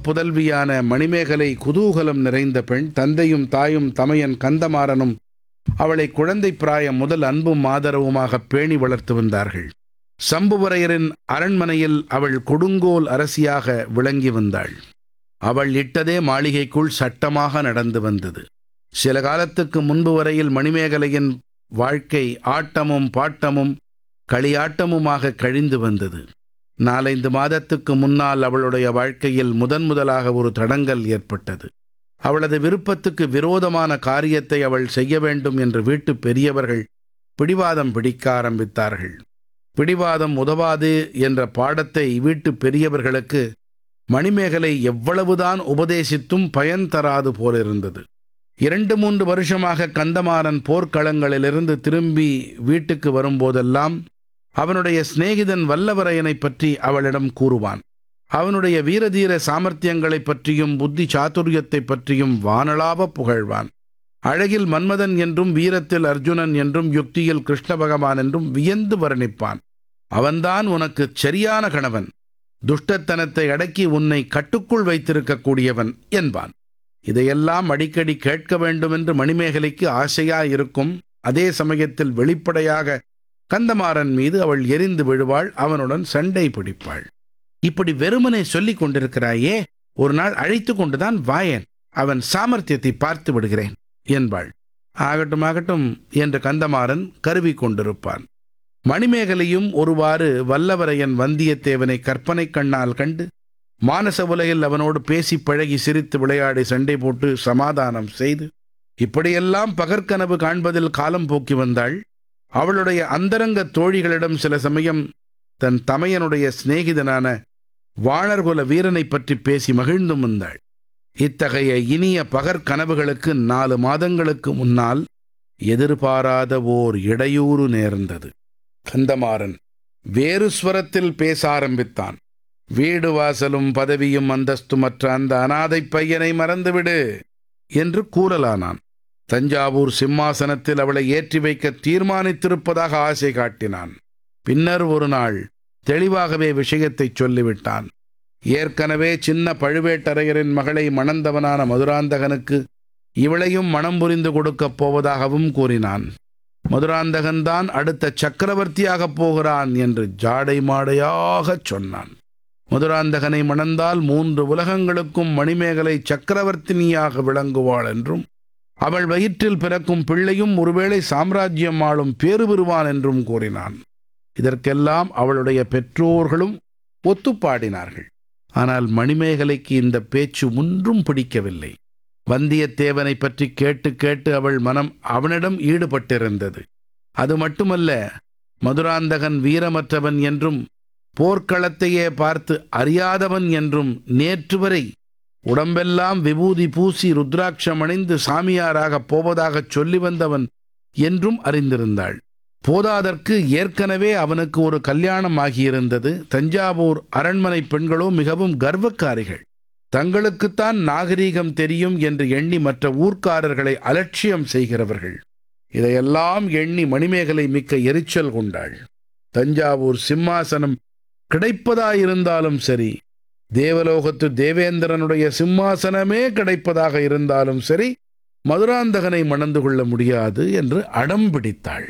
செல்வப் புதல்வியான மணிமேகலை குதூகலம் நிறைந்த பெண் தந்தையும் தாயும் தமையன் கந்தமாறனும் அவளை குழந்தை பிராயம் முதல் அன்பும் ஆதரவுமாக பேணி வளர்த்து வந்தார்கள் சம்புவரையரின் அரண்மனையில் அவள் கொடுங்கோல் அரசியாக விளங்கி வந்தாள் அவள் இட்டதே மாளிகைக்குள் சட்டமாக நடந்து வந்தது சில காலத்துக்கு முன்பு வரையில் மணிமேகலையின் வாழ்க்கை ஆட்டமும் பாட்டமும் களியாட்டமுமாக கழிந்து வந்தது நாலைந்து மாதத்துக்கு முன்னால் அவளுடைய வாழ்க்கையில் முதன் முதலாக ஒரு தடங்கல் ஏற்பட்டது அவளது விருப்பத்துக்கு விரோதமான காரியத்தை அவள் செய்ய வேண்டும் என்று வீட்டு பெரியவர்கள் பிடிவாதம் பிடிக்க ஆரம்பித்தார்கள் பிடிவாதம் உதவாது என்ற பாடத்தை வீட்டு பெரியவர்களுக்கு மணிமேகலை எவ்வளவுதான் உபதேசித்தும் பயன் தராது போலிருந்தது இரண்டு மூன்று வருஷமாக கந்தமாறன் போர்க்களங்களிலிருந்து திரும்பி வீட்டுக்கு வரும்போதெல்லாம் அவனுடைய சிநேகிதன் வல்லவரையனைப் பற்றி அவளிடம் கூறுவான் அவனுடைய வீரதீர சாமர்த்தியங்களைப் பற்றியும் புத்தி சாதுரியத்தைப் பற்றியும் வானளாவ புகழ்வான் அழகில் மன்மதன் என்றும் வீரத்தில் அர்ஜுனன் என்றும் யுக்தியில் கிருஷ்ண பகவான் என்றும் வியந்து வர்ணிப்பான் அவன்தான் உனக்கு சரியான கணவன் துஷ்டத்தனத்தை அடக்கி உன்னை கட்டுக்குள் வைத்திருக்கக்கூடியவன் என்பான் இதையெல்லாம் அடிக்கடி கேட்க வேண்டுமென்று மணிமேகலைக்கு ஆசையாயிருக்கும் அதே சமயத்தில் வெளிப்படையாக கந்தமாறன் மீது அவள் எரிந்து விழுவாள் அவனுடன் சண்டை பிடிப்பாள் இப்படி வெறுமனே சொல்லிக் கொண்டிருக்கிறாயே ஒரு நாள் அழைத்து கொண்டுதான் வாயேன் அவன் சாமர்த்தியத்தை பார்த்து விடுகிறேன் என்பாள் ஆகட்டும் ஆகட்டும் என்று கந்தமாறன் கருவி கொண்டிருப்பான் மணிமேகலையும் ஒருவாறு வல்லவரையன் வந்தியத்தேவனை கற்பனை கண்ணால் கண்டு மானச உலகில் அவனோடு பேசி பழகி சிரித்து விளையாடி சண்டை போட்டு சமாதானம் செய்து இப்படியெல்லாம் பகற்கனவு காண்பதில் காலம் போக்கி வந்தாள் அவளுடைய அந்தரங்க தோழிகளிடம் சில சமயம் தன் தமையனுடைய சிநேகிதனான வாணர்குல வீரனைப் பற்றி பேசி மகிழ்ந்தும் வந்தாள் இத்தகைய இனிய பகற்கனவுகளுக்கு நாலு மாதங்களுக்கு முன்னால் எதிர்பாராத ஓர் இடையூறு நேர்ந்தது கந்தமாறன் வேறு ஸ்வரத்தில் பேச ஆரம்பித்தான் வீடு வாசலும் பதவியும் அந்தஸ்துமற்ற அந்த அனாதை பையனை மறந்துவிடு என்று கூறலானான் தஞ்சாவூர் சிம்மாசனத்தில் அவளை ஏற்றி வைக்க தீர்மானித்திருப்பதாக ஆசை காட்டினான் பின்னர் ஒரு நாள் தெளிவாகவே விஷயத்தை சொல்லிவிட்டான் ஏற்கனவே சின்ன பழுவேட்டரையரின் மகளை மணந்தவனான மதுராந்தகனுக்கு இவளையும் மனம் புரிந்து கொடுக்கப் போவதாகவும் கூறினான் மதுராந்தகன்தான் அடுத்த சக்கரவர்த்தியாகப் போகிறான் என்று ஜாடை மாடையாகச் சொன்னான் மதுராந்தகனை மணந்தால் மூன்று உலகங்களுக்கும் மணிமேகலை சக்கரவர்த்தினியாக விளங்குவாள் என்றும் அவள் வயிற்றில் பிறக்கும் பிள்ளையும் ஒருவேளை சாம்ராஜ்யம் ஆளும் பேறு பெறுவான் என்றும் கூறினான் இதற்கெல்லாம் அவளுடைய பெற்றோர்களும் ஒத்துப்பாடினார்கள் ஆனால் மணிமேகலைக்கு இந்த பேச்சு ஒன்றும் பிடிக்கவில்லை வந்தியத்தேவனை பற்றி கேட்டு கேட்டு அவள் மனம் அவனிடம் ஈடுபட்டிருந்தது அது மட்டுமல்ல மதுராந்தகன் வீரமற்றவன் என்றும் போர்க்களத்தையே பார்த்து அறியாதவன் என்றும் நேற்று வரை உடம்பெல்லாம் விபூதி பூசி ருத்ராட்சம் அணிந்து சாமியாராகப் போவதாகச் சொல்லி வந்தவன் என்றும் அறிந்திருந்தாள் போதாதற்கு ஏற்கனவே அவனுக்கு ஒரு கல்யாணம் ஆகியிருந்தது தஞ்சாவூர் அரண்மனை பெண்களோ மிகவும் கர்வக்காரிகள் தங்களுக்குத்தான் நாகரீகம் தெரியும் என்று எண்ணி மற்ற ஊர்க்காரர்களை அலட்சியம் செய்கிறவர்கள் இதையெல்லாம் எண்ணி மணிமேகலை மிக்க எரிச்சல் கொண்டாள் தஞ்சாவூர் சிம்மாசனம் கிடைப்பதாயிருந்தாலும் சரி தேவலோகத்து தேவேந்திரனுடைய சிம்மாசனமே கிடைப்பதாக இருந்தாலும் சரி மதுராந்தகனை மணந்து கொள்ள முடியாது என்று அடம் பிடித்தாள்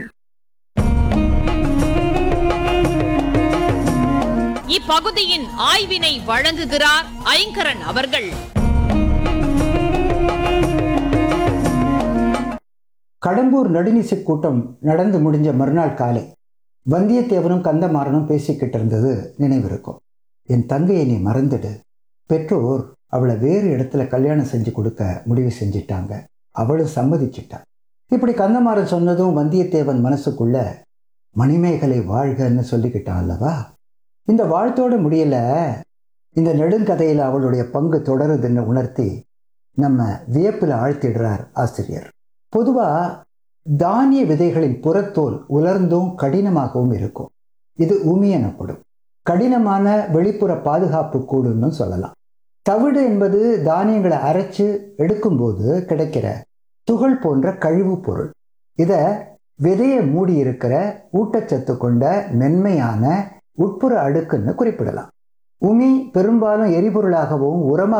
இப்பகுதியின் ஆய்வினை வழங்குகிறார் ஐங்கரன் அவர்கள் கடம்பூர் நடுநிசி கூட்டம் நடந்து முடிஞ்ச மறுநாள் காலை வந்தியத்தேவனும் கந்தமாறனும் பேசிக்கிட்டு இருந்தது நினைவிருக்கும் என் தங்கையை நீ மறந்துடு பெற்றோர் அவளை வேறு இடத்துல கல்யாணம் செஞ்சு கொடுக்க முடிவு செஞ்சிட்டாங்க அவளும் சம்மதிச்சிட்டா இப்படி கந்தமாறன் சொன்னதும் வந்தியத்தேவன் மனசுக்குள்ள மணிமேகலை வாழ்கன்னு சொல்லிக்கிட்டான் அல்லவா இந்த வாழ்த்தோட முடியல இந்த நெடுங்கதையில் அவளுடைய பங்கு தொடருதுன்னு உணர்த்தி நம்ம வியப்பில் ஆழ்த்திடுறார் ஆசிரியர் பொதுவாக தானிய விதைகளின் புறத்தோல் உலர்ந்தும் கடினமாகவும் இருக்கும் இது உமி எனப்படும் கடினமான வெளிப்புற பாதுகாப்பு கூடுன்னு சொல்லலாம் தவிடு என்பது தானியங்களை அரைச்சு எடுக்கும்போது கிடைக்கிற துகள் போன்ற கழிவுப் பொருள் இதை விதையை மூடி இருக்கிற ஊட்டச்சத்து கொண்ட மென்மையான உட்புற அடுக்குன்னு குறிப்பிடலாம் உமி பெரும்பாலும் எரிபொருளாகவும் உரமாக